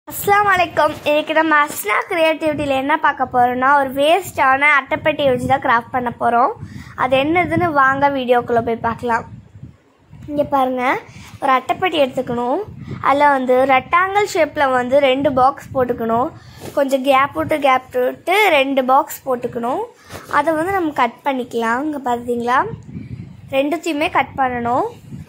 அஸ்ஸலாமு அலைக்கும் இன்னைக்கு நம்ம அஸ்னா கிரியேட்டிவிட்டியில் என்ன பார்க்க போகிறோம்னா ஒரு வேஸ்டான அட்டைப்பெட்டி வச்சு தான் கிராஃப்ட் பண்ண போகிறோம் அது என்னதுன்னு வாங்க வீடியோக்குள்ளே போய் பார்க்கலாம் இங்கே பாருங்கள் ஒரு அட்டைப்பெட்டி எடுத்துக்கணும் அதில் வந்து ரெக்டாங்கிள் ஷேப்பில் வந்து ரெண்டு பாக்ஸ் போட்டுக்கணும் கொஞ்சம் கேப் விட்டு கேப் விட்டு ரெண்டு பாக்ஸ் போட்டுக்கணும் அதை வந்து நம்ம கட் பண்ணிக்கலாம் இங்கே பார்த்தீங்களா ரெண்டுத்தையுமே கட் பண்ணணும்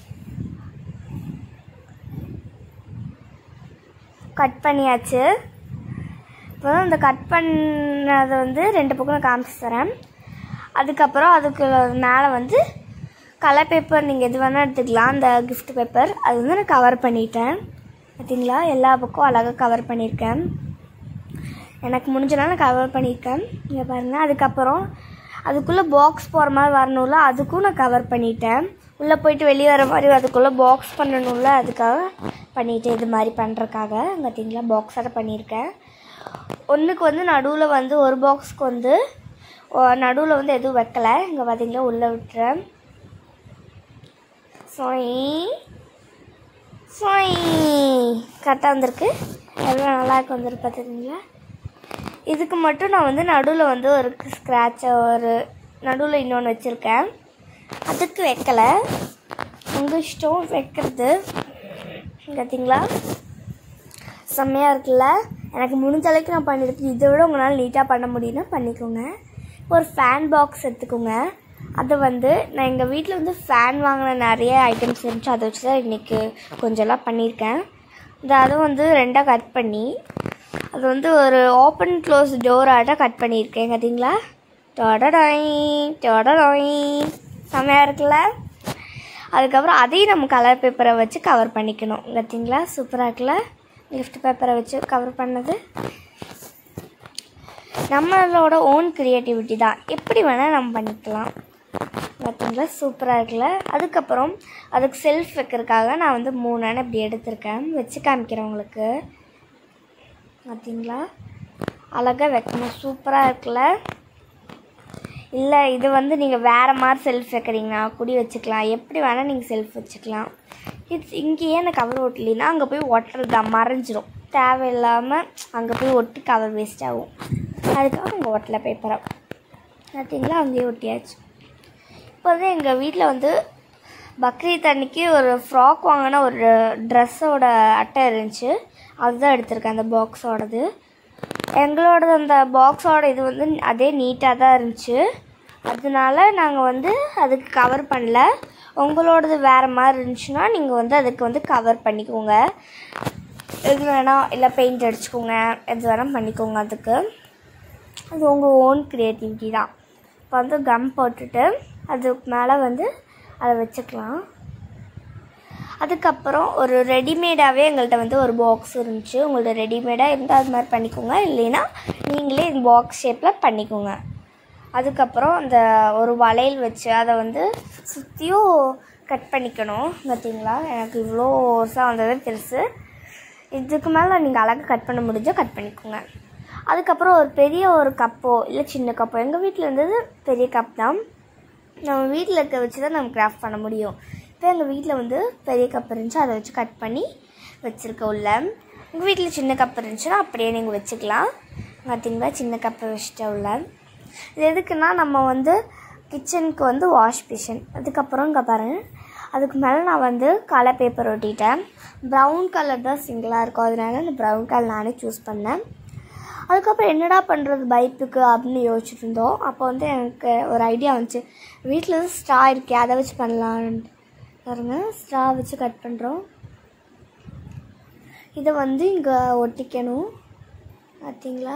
கட் பண்ணியாச்சு இப்போ வந்து இந்த கட் பண்ணதை வந்து ரெண்டு பக்கம் நான் காமிச்சு தரேன் அதுக்கப்புறம் அதுக்கு மேலே வந்து கலர் பேப்பர் நீங்கள் எது வேணால் எடுத்துக்கலாம் அந்த கிஃப்ட் பேப்பர் அது வந்து நான் கவர் பண்ணிட்டேன் பார்த்தீங்களா எல்லா பக்கம் அழகாக கவர் பண்ணியிருக்கேன் எனக்கு முடிஞ்சனால நான் கவர் பண்ணியிருக்கேன் இங்கே பாருங்கள் அதுக்கப்புறம் அதுக்குள்ளே பாக்ஸ் போகிற மாதிரி வரணும்ல அதுக்கும் நான் கவர் பண்ணிட்டேன் உள்ளே போயிட்டு வெளியே வர மாதிரி அதுக்குள்ளே பாக்ஸ் பண்ணணும்ல அதுக்காக பண்ணிட்டேன் இது மாதிரி பண்ணுறக்காக பார்த்தீங்களா பாக்ஸோட பண்ணியிருக்கேன் ஒன்றுக்கு வந்து நடுவில் வந்து ஒரு பாக்ஸ்க்கு வந்து நடுவில் வந்து எதுவும் வைக்கலை இங்கே பார்த்தீங்களா உள்ளே விட்டுறேன் சொய் சொய் கரெக்டாக வந்திருக்கு எவ்வளோ நல்லா இருக்கு வந்துருக்கு பார்த்துருக்கீங்களா இதுக்கு மட்டும் நான் வந்து நடுவில் வந்து ஒரு ஸ்க்ராட்சை ஒரு நடுவில் இன்னொன்று வச்சுருக்கேன் அதுக்கு வைக்கலை உங்கள் இஷ்டம் வைக்கிறது பார்த்தீங்களா செம்மையாக இருக்குல்ல எனக்கு முடிஞ்ச அளவுக்கு நான் பண்ணியிருக்கேன் இதை விட உங்களால் நீட்டாக பண்ண முடியும்னா பண்ணிக்கோங்க ஒரு ஃபேன் பாக்ஸ் எடுத்துக்கோங்க அதை வந்து நான் எங்கள் வீட்டில் வந்து ஃபேன் வாங்கின நிறைய ஐட்டம்ஸ் இருந்துச்சு அதை வச்சு தான் இன்றைக்கி கொஞ்சம்லாம் பண்ணியிருக்கேன் இந்த அதை வந்து ரெண்டாக கட் பண்ணி அது வந்து ஒரு ஓப்பன் க்ளோஸ் டோராட்ட கட் பண்ணியிருக்கேன் பார்த்தீங்களா டொடடாய் டொடடாய் செம்மையாக இருக்குல்ல அதுக்கப்புறம் அதையும் நம்ம கலர் பேப்பரை வச்சு கவர் பண்ணிக்கணும் பார்த்தீங்களா சூப்பராக இருக்குல்ல கிஃப்ட் பேப்பரை வச்சு கவர் பண்ணது நம்மளோட ஓன் க்ரியேட்டிவிட்டி தான் எப்படி வேணால் நம்ம பண்ணிக்கலாம் பார்த்தீங்களா சூப்பராக இருக்குல்ல அதுக்கப்புறம் அதுக்கு செல்ஃப் வைக்கிறதுக்காக நான் வந்து மூணு அணை இப்படி எடுத்திருக்கேன் வச்சு காமிக்கிறேன் உங்களுக்கு பார்த்தீங்களா அழகாக வைக்கணும் சூப்பராக இருக்குல்ல இல்லை இது வந்து நீங்கள் வேறு மாதிரி செல்ஃப் வைக்கிறீங்கன்னா குடி வச்சுக்கலாம் எப்படி வேணால் நீங்கள் செல்ஃப் வச்சுக்கலாம் இது இங்கேயே எனக்கு கவர் ஒட்டலைன்னா அங்கே போய் ஒட்டுறது தான் மறைஞ்சிரும் தேவையில்லாமல் அங்கே போய் ஒட்டி கவர் வேஸ்ட் ஆகும் அதுக்காக அங்கே ஒட்டலை பேப்பரை பார்த்தீங்களா அங்கேயே ஒட்டியாச்சு இப்போ வந்து எங்கள் வீட்டில் வந்து பக்ரீத் அன்னைக்கு ஒரு ஃப்ராக் வாங்கின ஒரு ட்ரெஸ்ஸோட அட்டை இருந்துச்சு அதுதான் எடுத்திருக்கேன் அந்த பாக்ஸோடது எங்களோடது அந்த பாக்ஸோட இது வந்து அதே நீட்டாக தான் இருந்துச்சு அதனால நாங்கள் வந்து அதுக்கு கவர் பண்ணல உங்களோடது வேறு மாதிரி இருந்துச்சுன்னா நீங்கள் வந்து அதுக்கு வந்து கவர் பண்ணிக்கோங்க எது வேணால் இல்லை பெயிண்ட் அடிச்சுக்கோங்க எது வேணால் பண்ணிக்கோங்க அதுக்கு அது உங்கள் ஓன் க்ரியேட்டிவிட்டி தான் இப்போ வந்து கம் போட்டுட்டு அதுக்கு மேலே வந்து அதை வச்சுக்கலாம் அதுக்கப்புறம் ஒரு ரெடிமேடாகவே எங்கள்கிட்ட வந்து ஒரு பாக்ஸ் இருந்துச்சு உங்கள்ட்ட ரெடிமேடாக இருந்தால் அது மாதிரி பண்ணிக்கோங்க இல்லைன்னா நீங்களே இந்த பாக்ஸ் ஷேப்பில் பண்ணிக்கோங்க அதுக்கப்புறம் அந்த ஒரு வளையல் வச்சு அதை வந்து சுற்றியும் கட் பண்ணிக்கணும் பார்த்தீங்களா எனக்கு இவ்வளோ வருஷம் வந்தது பெருசு இதுக்கு மேலே நீங்கள் அழகாக கட் பண்ண முடிஞ்சால் கட் பண்ணிக்கோங்க அதுக்கப்புறம் ஒரு பெரிய ஒரு கப்போ இல்லை சின்ன கப்போ எங்கள் வீட்டில் இருந்தது பெரிய கப் தான் நம்ம வீட்டில் இருக்க வச்சு தான் நம்ம கிராஃப்ட் பண்ண முடியும் இப்போ எங்கள் வீட்டில் வந்து பெரிய கப் இருந்துச்சு அதை வச்சு கட் பண்ணி வச்சுருக்க உள்ள உங்கள் வீட்டில் சின்ன கப் இருந்துச்சுன்னா அப்படியே நீங்கள் வச்சுக்கலாம் பார்த்தீங்களா சின்ன கப்பை வச்சுட்ட உள்ள இது எதுக்குன்னா நம்ம வந்து கிச்சனுக்கு வந்து வாஷ் மிஷின் அதுக்கப்புறம் இங்கே பாருங்கள் அதுக்கு மேலே நான் வந்து கலர் பேப்பர் ஒட்டிட்டேன் ப்ரௌன் கலர் தான் சிங்கிளாக இருக்கும் அதனால அந்த ப்ரௌன் கலர் நானே சூஸ் பண்ணேன் அதுக்கப்புறம் என்னடா பண்ணுறது பைப்புக்கு அப்படின்னு யோசிச்சுட்டு இருந்தோம் அப்போ வந்து எனக்கு ஒரு ஐடியா வந்துச்சு வீட்டில் வந்து ஸ்ட்ரா இருக்கே அதை வச்சு பண்ணலான்னு பாருங்க ஸ்ட்ரா வச்சு கட் பண்ணுறோம் இதை வந்து இங்கே ஒட்டிக்கணும் பார்த்தீங்களா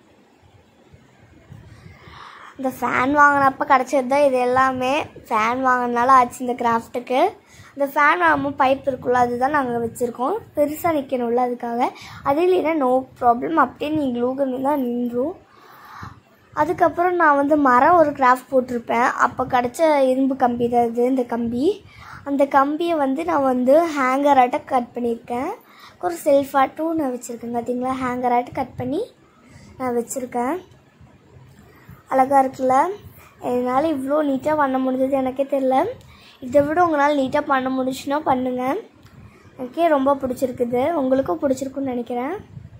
இந்த ஃபேன் வாங்கினப்ப கிடச்சது தான் இது எல்லாமே ஃபேன் வாங்கினால ஆச்சு இந்த கிராஃப்ட்டுக்கு இந்த ஃபேன் வாங்காமல் பைப் இருக்குல்ல அதுதான் நாங்கள் வச்சுருக்கோம் பெருசாக நிற்கணும்ல அதுக்காக அது இல்லைன்னா நோ ப்ராப்ளம் அப்படியே நீங்கள் க்ளூகன் தான் நின்றும் அதுக்கப்புறம் நான் வந்து மரம் ஒரு கிராஃப்ட் போட்டிருப்பேன் அப்போ கிடச்ச இரும்பு கம்பி தான் இது இந்த கம்பி அந்த கம்பியை வந்து நான் வந்து ஹேங்கராட்ட கட் பண்ணியிருக்கேன் ஒரு செல்ஃபாட்டும் நான் வச்சுருக்கேன் பார்த்தீங்களா ஹேங்கராட்டு கட் பண்ணி நான் வச்சுருக்கேன் அழகாக இருக்குல்ல என்னால் இவ்வளோ நீட்டாக பண்ண முடிஞ்சது எனக்கே தெரில இதை விட உங்களால் நீட்டாக பண்ண முடிச்சுன்னா பண்ணுங்கள் எனக்கே ரொம்ப பிடிச்சிருக்குது உங்களுக்கும் பிடிச்சிருக்குன்னு நினைக்கிறேன்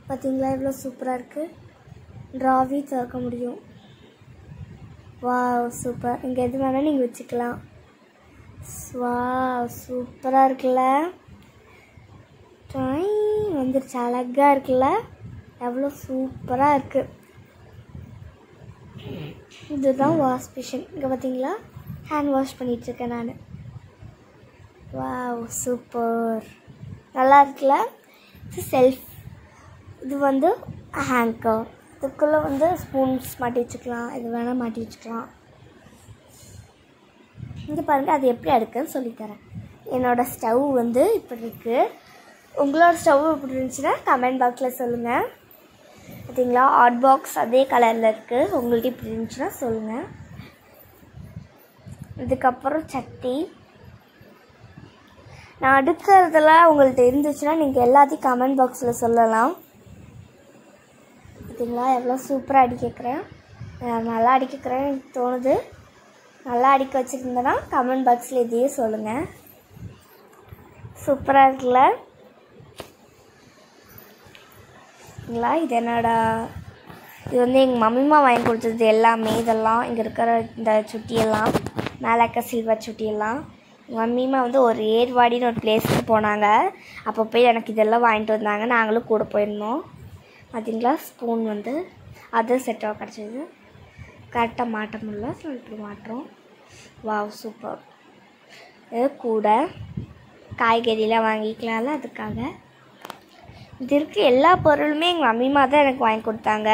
பார்த்தீங்களா எவ்வளோ சூப்பராக இருக்குது ட்ராவி திறக்க முடியும் வா சூப்பர் இங்கே எது வேணால் நீங்கள் வச்சுக்கலாம் வா சூப்பராக இருக்குல்ல ட்ராய் வந்துருச்சு அழகாக இருக்குல்ல எவ்வளோ சூப்பராக இருக்குது இதுதான் வாஷ் மிஷின் இங்கே பார்த்தீங்களா ஹேண்ட் வாஷ் பண்ணிகிட்ருக்கேன் நான் வாவ் சூப்பர் நல்லா இருக்குல்ல இது செல்ஃப் இது வந்து ஹேங்கர் இதுக்குள்ளே வந்து ஸ்பூன்ஸ் மாட்டி வச்சுக்கலாம் இது வேணால் மாட்டி வச்சுக்கலாம் இங்கே பாருங்கள் அது எப்படி அடுக்குன்னு சொல்லித்தரேன் என்னோடய ஸ்டவ் வந்து இப்படி இருக்குது உங்களோட ஸ்டவ் இப்படி இருந்துச்சுன்னா கமெண்ட் பாக்ஸில் சொல்லுங்கள் பார்த்தீங்களா ஹாட் பாக்ஸ் அதே கலரில் இருக்குது உங்கள்ட்ட இப்படி இருந்துச்சுன்னா சொல்லுங்கள் இதுக்கப்புறம் சட்டி நான் அடுக்கிறதெல்லாம் உங்கள்கிட்ட இருந்துச்சுன்னா நீங்கள் எல்லாத்தையும் கமெண்ட் பாக்ஸில் சொல்லலாம் பார்த்தீங்களா எவ்வளோ சூப்பராக அடி கேட்குறேன் நான் நல்லா அடி கேட்குறேன்னு எனக்கு தோணுது நல்லா அடிக்க வச்சுருந்தேன்னா கமெண்ட் பாக்ஸில் இதையே சொல்லுங்கள் சூப்பராக இருக்குல்ல இல்லைங்களா இது என்னடா இது வந்து எங்கள் மம்மிமா வாங்கி கொடுத்தது எல்லாமே இதெல்லாம் இங்கே இருக்கிற இந்த சுட்டியெல்லாம் மேலே இருக்க சில்வர் சுட்டியெல்லாம் எங்கள் மம்மிமா வந்து ஒரு ஏர்வாடின்னு ஒரு பிளேஸ்க்கு போனாங்க அப்போ போய் எனக்கு இதெல்லாம் வாங்கிட்டு வந்தாங்க நாங்களும் கூட போயிருந்தோம் பார்த்தீங்களா ஸ்பூன் வந்து அது செட்டாக கிடச்சிது கரெக்டாக மாட்ட முடியல ஸோ இப்படி மாட்டுறோம் வாவ் சூப்பர் இது கூட காய்கறிலாம் வாங்கிக்கலாம்ல அதுக்காக இது இருக்க எல்லா பொருளுமே எங்கள் மம்மிமா தான் எனக்கு வாங்கி கொடுத்தாங்க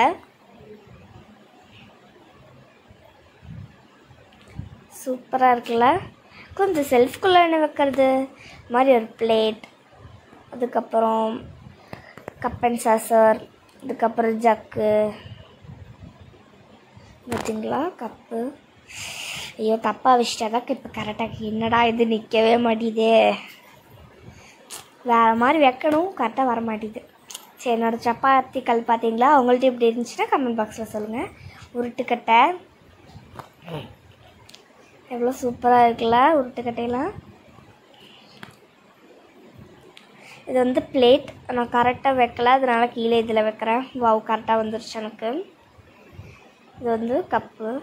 சூப்பராக இருக்குல்ல கொஞ்சம் செல்ஃப்குள்ளே என்ன வைக்கிறது இந்த மாதிரி ஒரு பிளேட் அதுக்கப்புறம் கப் அண்ட் சாசர் அதுக்கப்புறம் ஜக்கு பார்த்தீங்களா கப்பு ஐயோ தப்பாக வச்சிட்டாதான் இப்போ கரெக்டாக என்னடா இது நிற்கவே மாட்டேதே வேறு மாதிரி வைக்கணும் கரெக்டாக வர மாட்டேது சரி என்னோட சப்பாத்தி கல் பார்த்தீங்களா உங்கள்ட்ட எப்படி இருந்துச்சுன்னா கமெண்ட் பாக்ஸில் சொல்லுங்கள் உருட்டுக்கட்டை எவ்வளோ சூப்பராக இருக்குல்ல உருட்டுக்கட்டையெல்லாம் இது வந்து பிளேட் நான் கரெக்டாக வைக்கல அதனால கீழே இதில் வைக்கிறேன் வாவ் கரெக்டாக வந்துருச்சு எனக்கு இது வந்து கப்பு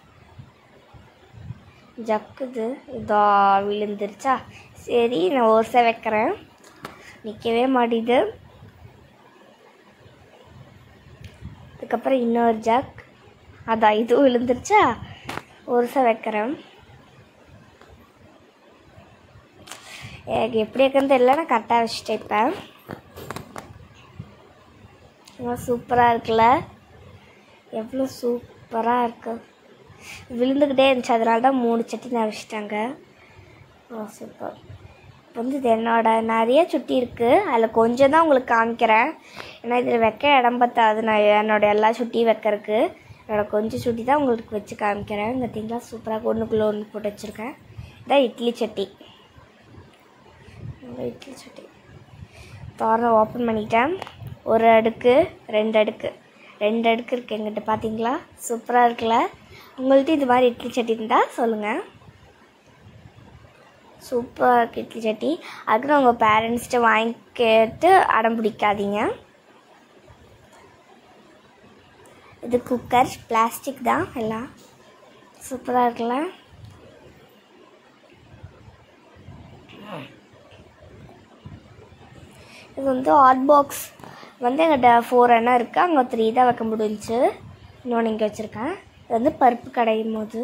ஜக்குது இதா விழுந்துருச்சா சரி நான் ஒருசை வைக்கிறேன் நிற்கவே மாட்டேது அதுக்கப்புறம் இன்னொரு ஜக் அதான் இதுவும் விழுந்துருச்சா ஒருசை வைக்கிறேன் எனக்கு எப்படி இருக்குன்னு தெரியல நான் கரெக்டாக வச்சுட்டேன் இப்போ சூப்பராக இருக்குல்ல எவ்வளோ சூப்பராக இருக்கு விழுந்துக்கிட்டே இருந்துச்சு அதனால தான் மூணு சட்டி நான் வச்சுட்டாங்க ஓ சூப்பர் இப்போ வந்து இது என்னோட நிறைய சுட்டி இருக்குது அதில் கொஞ்சம் தான் உங்களுக்கு காமிக்கிறேன் ஏன்னா இதில் வைக்க இடம் பத்தாது நான் என்னோட எல்லா சுட்டியும் வைக்கிறதுக்கு என்னோட கொஞ்சம் சுட்டி தான் உங்களுக்கு வச்சு காமிக்கிறேன் பார்த்தீங்களா சூப்பராக ஒன்றுக்குள்ளே ஒன்று போட்டு வச்சுருக்கேன் இதான் இட்லி சட்டி இந்த இட்லி சட்டி தோரணை ஓப்பன் பண்ணிட்டேன் ஒரு அடுக்கு ரெண்டு அடுக்கு ரெண்டு அடுக்கு இருக்குது எங்கிட்ட பார்த்தீங்களா சூப்பராக இருக்குல்ல உங்கள்கிட்ட இது மாதிரி இட்லி சட்டி இருந்தால் சொல்லுங்கள் சூப்பராக இருக்குது இட்லி சட்டி அதுக்குன்னு உங்கள் பேரண்ட்ஸ்கிட்ட வாங்கி கேட்டு அடம் பிடிக்காதீங்க இது குக்கர் பிளாஸ்டிக் தான் எல்லாம் சூப்பராக இருக்குல்ல இது வந்து ஹாட் பாக்ஸ் வந்து எங்கிட்ட ஃபோர் எண்ணம் இருக்குது அங்கே த்ரீ தான் வைக்க முடிஞ்சுச்சு இன்னொன்று இங்கே வச்சுருக்கேன் இது வந்து பருப்பு கடையும் போது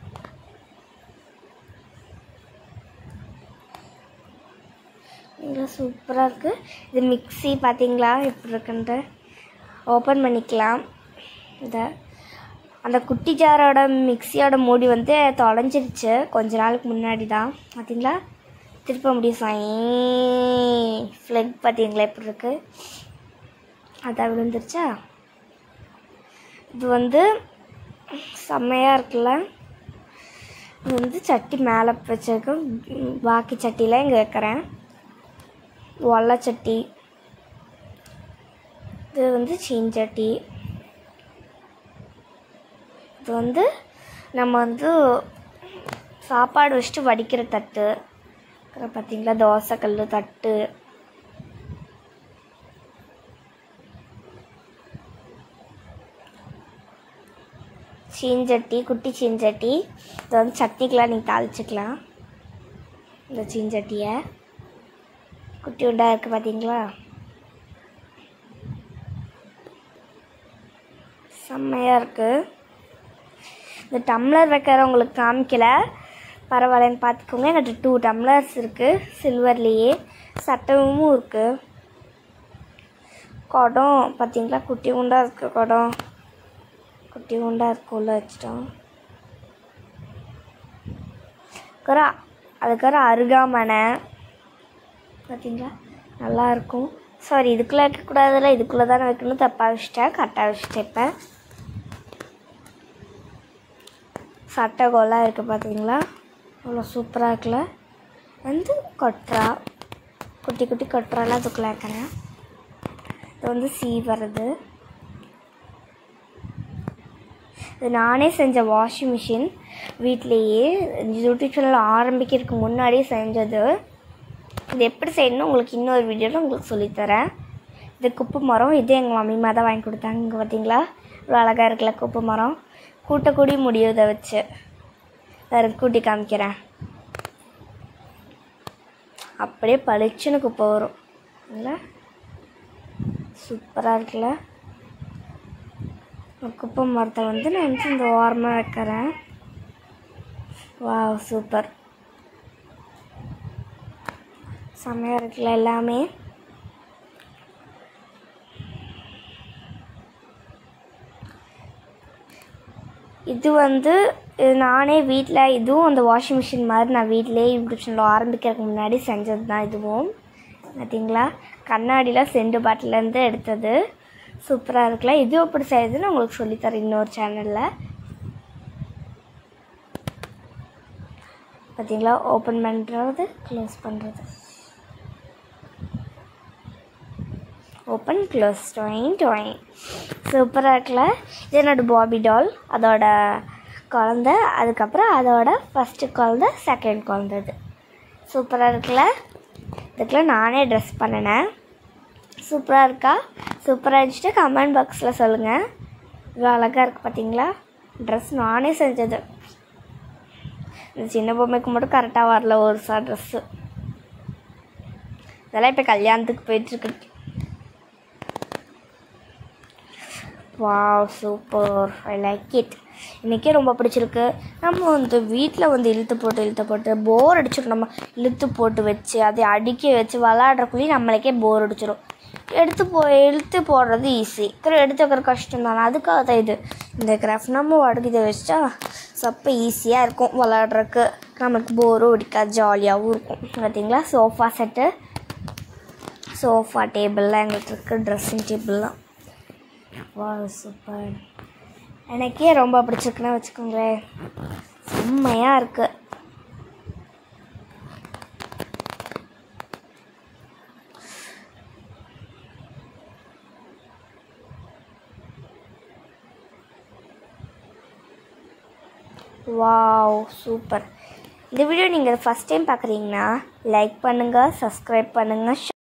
இங்கே சூப்பராக இருக்குது இது மிக்ஸி பார்த்தீங்களா எப்படி இருக்குன்ட்டு ஓப்பன் பண்ணிக்கலாம் இதை அந்த குட்டி ஜாரோட மிக்ஸியோட மூடி வந்து தொலைஞ்சிருச்சு கொஞ்ச நாளுக்கு முன்னாடி தான் பார்த்தீங்களா திருப்ப முடியும் சாய் ஃப்ளக் பார்த்தீங்களா எப்படி இருக்குது அதான் விழுந்துருச்சா இது வந்து செம்மையாக இருக்குல்ல இது வந்து சட்டி மேலே வச்சிருக்கேன் ம், பாக்கி சட்டிலாம் இங்கே வைக்கிறேன் ஒல்லை சட்டி இது வந்து சீஞ்சட்டி இது வந்து நம்ம வந்து சாப்பாடு வச்சுட்டு வடிக்கிற தட்டு அப்புறம் பார்த்தீங்களா தோசைக்கல் தட்டு சீஞ்சட்டி குட்டி சீஞ்சட்டி இது வந்து சட்னிக்கெலாம் நீங்கள் தாளிச்சிக்கலாம் இந்த சீஞ்சட்டியை குட்டி உண்டா இருக்குது பார்த்தீங்களா செம்மையாக இருக்குது இந்த டம்ளர் வைக்கிற உங்களுக்கு காமிக்கல பரவாயில்லன்னு பார்த்துக்கோங்க என்கிட்ட டூ டம்ளர்ஸ் இருக்குது சில்வர்லேயே சட்டமும் இருக்குது குடம் பார்த்தீங்களா குட்டி குண்டா இருக்கு குடம் குட்டி குண்டா இருக்கு உள்ள வச்சிட்டோம் அதுக்கப்புறம் அதுக்கப்புறம் அருகாமனை பார்த்தீங்களா நல்லா இருக்கும் சாரி இதுக்குள்ளே வைக்கக்கூடாதுல இதுக்குள்ளே தானே வைக்கணும் தப்பாக வச்சுட்டேன் கரெக்டாக வச்சுட்டேன் இப்போ சட்டை கோலாக இருக்குது பார்த்தீங்களா அவ்வளோ சூப்பராக இருக்குல்ல வந்து கொட்ரா குட்டி குட்டி கொட்ராலாம் அதுக்குள்ளே வைக்கிறேன் இது வந்து சீவறது இது நானே செஞ்ச வாஷிங் மிஷின் வீட்லேயே யூடியூப் சேனல் ஆரம்பிக்கிறதுக்கு முன்னாடியே செஞ்சது இது எப்படி செய்யணும் உங்களுக்கு இன்னொரு வீடியோவில் உங்களுக்கு சொல்லித்தரேன் இது குப்பு மரம் இது எங்கள் மம்மிமா தான் வாங்கி கொடுத்தாங்க இங்கே பார்த்தீங்களா இவ்வளோ அழகாக இருக்குல்ல குப்பு மரம் கூட்டக்கூடி முடியும் இதை வச்சு வேறு கூட்டி காமிக்கிறேன் அப்படியே பளிச்சுன்னு குப்பை வரும் இல்லை சூப்பராக இருக்குல்ல குப்பை மரத்தை வந்து நான் வந்து இந்த ஓரமாக வைக்கிறேன் வா சூப்பர் செம்மையாக இருக்குல்ல எல்லாமே இது வந்து இது நானே வீட்டில் இதுவும் அந்த வாஷிங் மிஷின் மாதிரி நான் வீட்டிலே யூடியூப் சேனல் ஆரம்பிக்கிறதுக்கு முன்னாடி செஞ்சது தான் இதுவும் பார்த்தீங்களா கண்ணாடியில் செண்டு பாட்டிலேருந்து எடுத்தது சூப்பராக இருக்குல்ல இது எப்படி செய்யுதுன்னு உங்களுக்கு சொல்லித்தரேன் இன்னொரு சேனலில் பார்த்தீங்களா ஓப்பன் பண்ணுறது க்ளோஸ் பண்ணுறது ஓப்பன் க்ளோஸ் டொயின் டொயின் சூப்பராக இருக்குல்ல இது என்னோட பாபி டால் அதோட குழந்த அதுக்கப்புறம் அதோட ஃபஸ்ட்டு குழந்த செகண்ட் குழந்த இது சூப்பராக இருக்குல்ல இதுக்கெல்லாம் நானே ட்ரெஸ் பண்ணினேன் சூப்பராக இருக்கா சூப்பராக இருந்துச்சுட்டு கமெண்ட் பாக்ஸில் சொல்லுங்கள் இவ்வளோ அழகாக இருக்குது பார்த்தீங்களா ட்ரெஸ் நானே செஞ்சது இந்த சின்ன பொம்மைக்கு மட்டும் கரெக்டாக வரல ஒரு சா ட்ரெஸ்ஸு இதெல்லாம் இப்போ கல்யாணத்துக்கு போயிட்டுருக்கு wow super I like it இன்றைக்கே ரொம்ப பிடிச்சிருக்கு நம்ம வந்து வீட்டில் வந்து இழுத்து போட்டு இழுத்து போட்டு போர் அடிச்சிடும் நம்ம இழுத்து போட்டு வச்சு அதை அடுக்கி வச்சு விளாட்றக்குள்ளேயும் நம்மளுக்கே போர் அடிச்சிடும் எடுத்து போ இழுத்து போடுறது ஈஸி அப்புறம் எடுத்து வைக்கிற கஷ்டம் தானே அதுக்காக தான் இது இந்த கிராஃப்ட் நம்ம அடுக்கி இதை வச்சா சப்ப ஈஸியாக இருக்கும் விளாட்றக்கு நமக்கு போரும் அடிக்காது ஜாலியாகவும் இருக்கும் பார்த்தீங்களா சோஃபா செட்டு சோஃபா டேபிள்லாம் எங்களுக்கு இருக்குது ட்ரெஸ்ஸிங் டேபிள்லாம் வா சூப்பர் எனக்கே ரொம்ப பிடிச்சிருக்குன்னு வச்சுக்கோங்களேன் செம்மையாக இருக்குது வாவ் சூப்பர் இந்த வீடியோ நீங்கள் ஃபஸ்ட் டைம் பார்க்குறீங்கன்னா லைக் பண்ணுங்கள் சப்ஸ்கிரைப் பண்ணுங்கள்